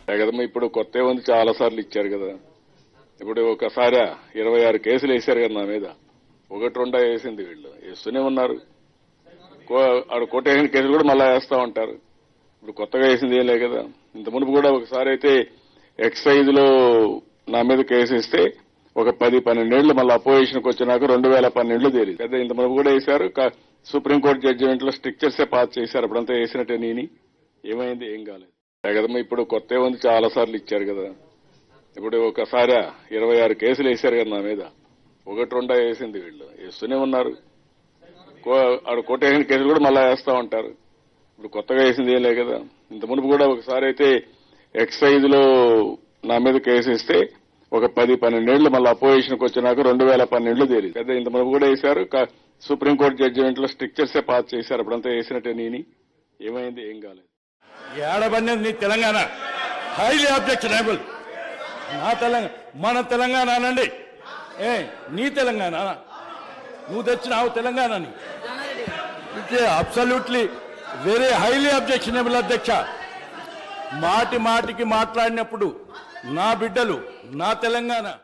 కదమ్మా ఇప్పుడు కొత్త ఏముంది చాలా సార్లు ఇచ్చారు కదా ఇప్పుడు ఒకసారి ఇరవై ఆరు కేసులు వేశారు కదా నా మీద ఒకటి రెండా వేసింది వీళ్ళు వేస్తూనే ఉన్నారు కో- ఆడ కొట్టేసిన కేసులు కూడా మళ్ళా వేస్తా ఉంటారు ఇప్పుడు కొత్తగా వేసింది ఏం లేదు కదా ఇంత మునుపు కూడా ఒకసారి అయితే ఎక్సైజ్ లో నా మీద కేసు ఇస్తే ఒక పది పన్నెండేళ్లు మళ్ళీ అపోజిషన్కి వచ్చినాక రెండు వేల పన్నెండులో తేలింది పెద్ద ఇంత మునుపు కూడా వేశారు కా- సుప్రీంకోర్టు జడ్జిమెంట్ లో స్ట్రిక్చర్సే పాస్ చేశారు అప్పుడంతా వేసినట్టే నేని ఏమైంది ఏం కాలేదు కదమ్మా ఇప్పుడు కొత్త ఏముంది చాలా సార్లు ఇచ్చారు కదా ఇప్పుడు ఒకసారి ఇరవై ఆరు కేసులు వేశారు కదా నా మీద ఒకటి రెండా వేసింది వీళ్ళు వేస్తూనే ఉన్నారు కో- ఆడ కొట్టేసిన కేసులు కూడా మళ్ళా వేస్తా ఉంటారు ఇప్పుడు కొత్తగా వేసింది ఏం లేదు కదా ఇంత మునుపు కూడా ఒకసారి అయితే ఎక్సైజ్ లో నా మీద కేసు ఇస్తే ఒక పది పన్నెండేళ్లు మళ్ళీ అపోజిషన్కి వచ్చినాక రెండు వేల పన్నెండులో తేలింది పెద్ద ఇంత మునుపు కూడా వేశారు కా- సుప్రీంకోర్టు జడ్జిమెంట్ లో స్ట్రిక్చర్సే పాస్ చేశారు అప్పుడంతా వేసినట్టే నేని ఏమైంది ఏం కాలేదు ఏడబడినది నీ తెలంగాణ హైలీ అబ్జెక్షనబుల్ నా తెలంగాణ మన తెలంగాణ అనండి ఏ నీ తెలంగాణ నువ్వు తెచ్చినావు తెలంగాణని it's absolutely very highly objectionable అధ్యక్ష మాటి మాటికి మాట్లాడినప్పుడు నా బిడ్డలు నా తెలంగాణ